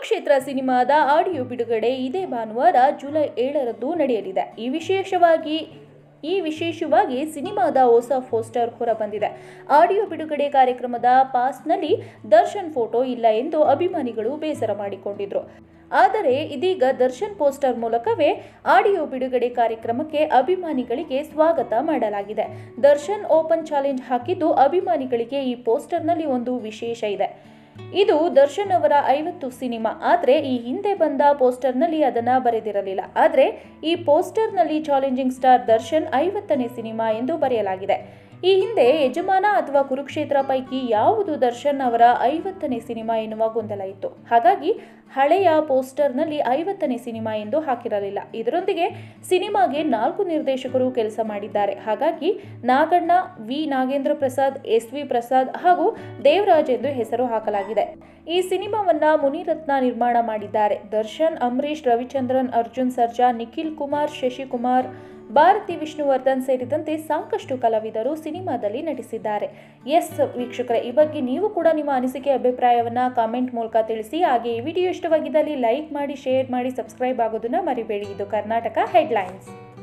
ಕುರುಕ್ಷೇತ್ರ ಸಿನಿಮಾದ ಆಡಿಯೋ ಬಿಡುಗಡೆ ಇದೇ ಭಾನುವಾರ ಜುಲೈ ಏಳರಂದು ನಡೆಯಲಿದೆ ಈ ವಿಶೇಷವಾಗಿ ಈ ವಿಶೇಷವಾಗಿ ಸಿನಿಮಾದ ಹೊಸ ಪೋಸ್ಟರ್ ಹೊರಬಂದಿದೆ ಆಡಿಯೋ ಬಿಡುಗಡೆ ಕಾರ್ಯಕ್ರಮದ ಪಾಸ್ನಲ್ಲಿ ದರ್ಶನ್ ಫೋಟೋ ಇಲ್ಲ ಎಂದು ಅಭಿಮಾನಿಗಳು ಬೇಸರ ಮಾಡಿಕೊಂಡಿದ್ರು ಆದರೆ ಇದೀಗ ದರ್ಶನ್ ಪೋಸ್ಟರ್ ಮೂಲಕವೇ ಆಡಿಯೋ ಬಿಡುಗಡೆ ಕಾರ್ಯಕ್ರಮಕ್ಕೆ ಅಭಿಮಾನಿಗಳಿಗೆ ಸ್ವಾಗತ ಮಾಡಲಾಗಿದೆ ದರ್ಶನ್ ಓಪನ್ ಚಾಲೆಂಜ್ ಹಾಕಿದ್ದು ಅಭಿಮಾನಿಗಳಿಗೆ ಈ ಪೋಸ್ಟರ್ನಲ್ಲಿ ಒಂದು ವಿಶೇಷ ಇದೆ ಇದು ದರ್ಶನ್ ಅವರ ಐವತ್ತು ಸಿನಿಮಾ ಆದರೆ ಈ ಹಿಂದೆ ಬಂದ ಪೋಸ್ಟರ್ನಲ್ಲಿ ಅದನ್ನ ಬರೆದಿರಲಿಲ್ಲ ಆದರೆ ಈ ಪೋಸ್ಟರ್ನಲ್ಲಿ ಚಾಲೆಂಜಿಂಗ್ ಸ್ಟಾರ್ ದರ್ಶನ್ ಐವತ್ತನೇ ಸಿನಿಮಾ ಎಂದು ಬರೆಯಲಾಗಿದೆ ಈ ಹಿಂದೆ ಯಜಮಾನ ಅಥವಾ ಕುರುಕ್ಷೇತ್ರ ಪೈಕಿ ಯಾವುದು ದರ್ಶನ್ ಅವರ ಐವತ್ತನೇ ಸಿನಿಮಾ ಎನ್ನುವ ಗೊಂದಲ ಇತ್ತು ಹಾಗಾಗಿ ಹಳೆಯ ಪೋಸ್ಟರ್ನಲ್ಲಿ ಐವತ್ತನೇ ಸಿನಿಮಾ ಎಂದು ಹಾಕಿರಲಿಲ್ಲ ಇದರೊಂದಿಗೆ ಸಿನಿಮಾಗೆ ನಾಲ್ಕು ನಿರ್ದೇಶಕರು ಕೆಲಸ ಮಾಡಿದ್ದಾರೆ ಹಾಗಾಗಿ Naganna V Nagendra Prasad S V Prasad ಹಾಗೂ ದೇವರಾಜ್ ಎಂದು ಹೆಸರು ಹಾಕಲಾಗಿದೆ ಈ ಸಿನಿಮಾವನ್ನ ಮುನಿರತ್ನ ನಿರ್ಮಾಣ ಮಾಡಿದ್ದಾರೆ ದರ್ಶನ್ ಅಂಬರೀಶ್ ರವಿಚಂದ್ರನ್ ಅರ್ಜುನ್ ಸರ್ಜಾ ನಿಖಿಲ್ ಕುಮಾರ್ ಶಶಿಕುಮಾರ್ ಭಾರತಿ ವಿಷ್ಣುವರ್ಧನ್ ಸೇರಿದಂತೆ ಸಾಕಷ್ಟು ಕಲಾವಿದರು ಸಿನಿಮಾದಲ್ಲಿ ನಟಿಸಿದ್ದಾರೆ ಎಸ್ ವೀಕ್ಷಕರೇ ಈ ಬಗ್ಗೆ ನೀವು ಕೂಡ ನಿಮ್ಮ ಅನಿಸಿಕೆ ಅಭಿಪ್ರಾಯವನ್ನ ಕಾಮೆಂಟ್ ಮೂಲಕ ತಿಳಿಸಿ ಹಾಗೆ ಈ ವಿಡಿಯೋ ಇಷ್ಟವಾಗಿದ್ದಲ್ಲಿ ಲೈಕ್ ಮಾಡಿ ಶೇರ್ ಮಾಡಿ ಸಬ್ಸ್ಕ್ರೈಬ್ ಆಗೋದನ್ನ ಮರಿಬೇಡಿ ಇದು ಕರ್ನಾಟಕ ಹೆಡ್ಲೈನ್ಸ್